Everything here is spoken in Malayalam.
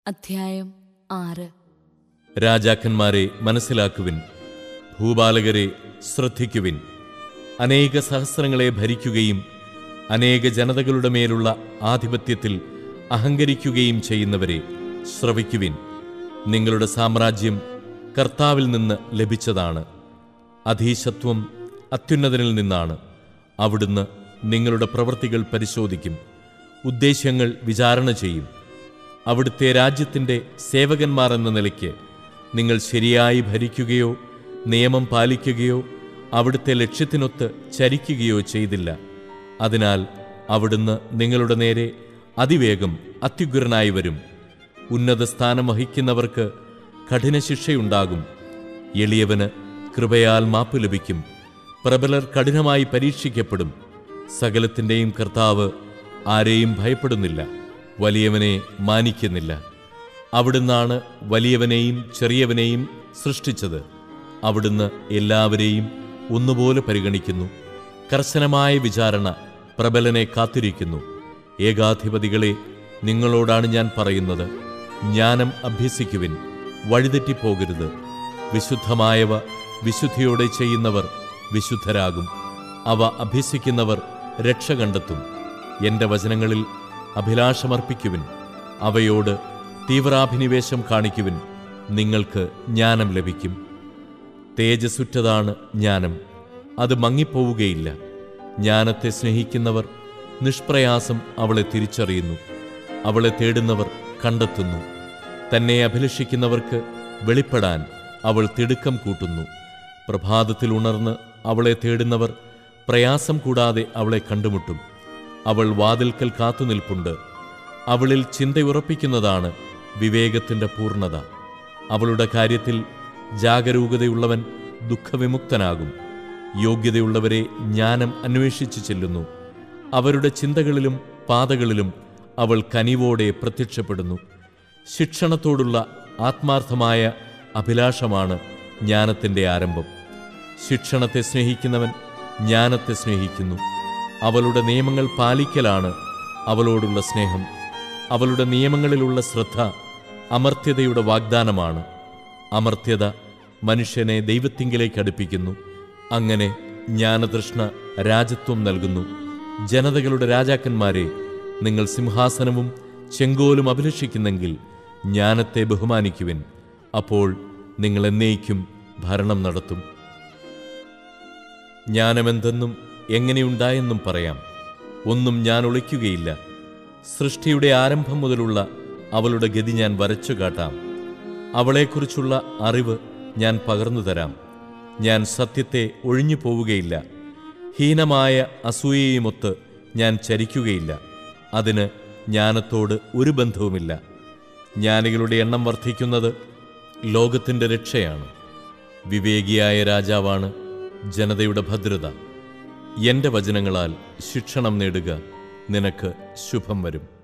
അധ്യായം ആറ് രാജാക്കന്മാരെ മനസ്സിലാക്കുവിൻ ഭൂപാലകരെ ശ്രദ്ധിക്കുവിൻ അനേക സഹസ്രങ്ങളെ ഭരിക്കുകയും അനേക ജനതകളുടെ മേലുള്ള ആധിപത്യത്തിൽ അഹങ്കരിക്കുകയും ചെയ്യുന്നവരെ ശ്രവിക്കുവിൻ നിങ്ങളുടെ സാമ്രാജ്യം കർത്താവിൽ നിന്ന് ലഭിച്ചതാണ് അധീശത്വം അത്യുന്നതനിൽ നിന്നാണ് അവിടുന്ന് നിങ്ങളുടെ പ്രവൃത്തികൾ പരിശോധിക്കും ഉദ്ദേശ്യങ്ങൾ വിചാരണ ചെയ്യും അവിടുത്തെ രാജ്യത്തിൻ്റെ സേവകന്മാർ എന്ന നിലയ്ക്ക് നിങ്ങൾ ശരിയായി ഭരിക്കുകയോ നിയമം പാലിക്കുകയോ അവിടുത്തെ ലക്ഷ്യത്തിനൊത്ത് ചരിക്കുകയോ ചെയ്തില്ല അതിനാൽ അവിടുന്ന് നിങ്ങളുടെ നേരെ അതിവേഗം അത്യുഗ്രനായി വരും ഉന്നത സ്ഥാനം വഹിക്കുന്നവർക്ക് കഠിന ശിക്ഷയുണ്ടാകും എളിയവന് കൃപയാൽ മാപ്പ് ലഭിക്കും പ്രബലർ കഠിനമായി പരീക്ഷിക്കപ്പെടും സകലത്തിൻ്റെയും കർത്താവ് ആരെയും ഭയപ്പെടുന്നില്ല വലിയവനെ മാനിക്കുന്നില്ല അവിടുന്നാണ് വലിയവനെയും ചെറിയവനെയും സൃഷ്ടിച്ചത് അവിടുന്ന് എല്ലാവരെയും ഒന്നുപോലെ പരിഗണിക്കുന്നു കർശനമായ വിചാരണ പ്രബലനെ കാത്തിരിക്കുന്നു ഏകാധിപതികളെ നിങ്ങളോടാണ് ഞാൻ പറയുന്നത് ജ്ഞാനം അഭ്യസിക്കുവിൻ വഴിതെറ്റിപ്പോകരുത് വിശുദ്ധമായവ വിശുദ്ധിയോടെ ചെയ്യുന്നവർ വിശുദ്ധരാകും അവ അഭ്യസിക്കുന്നവർ രക്ഷ കണ്ടെത്തും എന്റെ വചനങ്ങളിൽ അഭിലാഷമർപ്പിക്കുവിൻ അവയോട് തീവ്രാഭിനിവേശം കാണിക്കുവിൻ നിങ്ങൾക്ക് ജ്ഞാനം ലഭിക്കും തേജസ്സുറ്റതാണ് ജ്ഞാനം അത് മങ്ങിപ്പോവുകയില്ല ജ്ഞാനത്തെ സ്നേഹിക്കുന്നവർ നിഷ്പ്രയാസം അവളെ തിരിച്ചറിയുന്നു അവളെ തേടുന്നവർ കണ്ടെത്തുന്നു തന്നെ അഭിലഷിക്കുന്നവർക്ക് വെളിപ്പെടാൻ അവൾ തിടുക്കം കൂട്ടുന്നു പ്രഭാതത്തിൽ ഉണർന്ന് അവളെ തേടുന്നവർ പ്രയാസം കൂടാതെ അവളെ കണ്ടുമുട്ടും അവൾ വാതിൽക്കൽ കാത്തുനിൽപ്പുണ്ട് അവളിൽ ചിന്തയുറപ്പിക്കുന്നതാണ് വിവേകത്തിന്റെ പൂർണ്ണത അവളുടെ കാര്യത്തിൽ ജാഗരൂകതയുള്ളവൻ ദുഃഖവിമുക്തനാകും യോഗ്യതയുള്ളവരെ ജ്ഞാനം അന്വേഷിച്ചു ചെല്ലുന്നു അവരുടെ ചിന്തകളിലും പാതകളിലും അവൾ കനിവോടെ പ്രത്യക്ഷപ്പെടുന്നു ശിക്ഷണത്തോടുള്ള ആത്മാർത്ഥമായ അഭിലാഷമാണ് ജ്ഞാനത്തിന്റെ ആരംഭം ശിക്ഷണത്തെ സ്നേഹിക്കുന്നവൻ ജ്ഞാനത്തെ സ്നേഹിക്കുന്നു അവളുടെ നിയമങ്ങൾ പാലിക്കലാണ് അവളോടുള്ള സ്നേഹം അവളുടെ നിയമങ്ങളിലുള്ള ശ്രദ്ധ അമർത്യതയുടെ വാഗ്ദാനമാണ് അമർത്യത മനുഷ്യനെ ദൈവത്തിങ്കിലേക്ക് അടുപ്പിക്കുന്നു അങ്ങനെ ജ്ഞാനതൃഷ്ണ രാജത്വം നൽകുന്നു ജനതകളുടെ രാജാക്കന്മാരെ നിങ്ങൾ സിംഹാസനവും ചെങ്കോലും അഭിലഷിക്കുന്നെങ്കിൽ ജ്ഞാനത്തെ ബഹുമാനിക്കുവിൻ അപ്പോൾ നിങ്ങൾ എന്നേക്കും ഭരണം നടത്തും ജ്ഞാനമെന്തെന്നും എങ്ങനെയുണ്ടായെന്നും പറയാം ഒന്നും ഞാൻ ഒളിക്കുകയില്ല സൃഷ്ടിയുടെ ആരംഭം മുതലുള്ള അവളുടെ ഗതി ഞാൻ വരച്ചു കാട്ടാം അവളെക്കുറിച്ചുള്ള അറിവ് ഞാൻ പകർന്നു തരാം ഞാൻ സത്യത്തെ ഒഴിഞ്ഞു പോവുകയില്ല ഹീനമായ അസൂയയുമൊത്ത് ഞാൻ ചരിക്കുകയില്ല അതിന് ജ്ഞാനത്തോട് ഒരു ബന്ധവുമില്ല ജ്ഞാനികളുടെ എണ്ണം വർദ്ധിക്കുന്നത് ലോകത്തിൻ്റെ രക്ഷയാണ് വിവേകിയായ രാജാവാണ് ജനതയുടെ ഭദ്രത എന്റെ വചനങ്ങളാൽ ശിക്ഷണം നേടുക നിനക്ക് ശുഭം വരും